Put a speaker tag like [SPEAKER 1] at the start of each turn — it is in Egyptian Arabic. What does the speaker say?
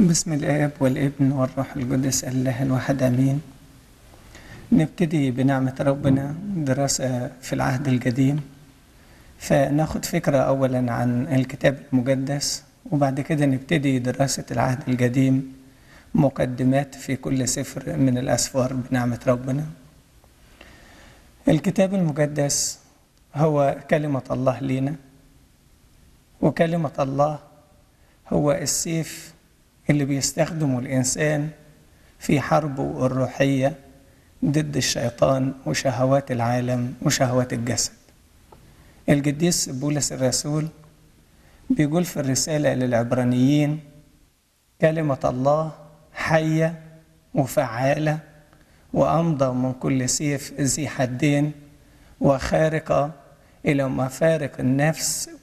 [SPEAKER 1] بسم الآب والابن والروح القدس الله الواحد آمين نبتدي بنعمة ربنا دراسة في العهد القديم فناخد فكرة أولا عن الكتاب المقدس وبعد كده نبتدي دراسة العهد القديم مقدمات في كل سفر من الأسفار بنعمة ربنا الكتاب المقدس هو كلمة الله لينا وكلمة الله هو السيف اللي بيستخدمه الإنسان في حربه الروحية ضد الشيطان وشهوات العالم وشهوات الجسد القديس بولس الرسول بيقول في الرسالة للعبرانيين كلمة الله حية وفعالة وأمضى من كل سيف ذي حدين وخارقة إلى مفارق النفس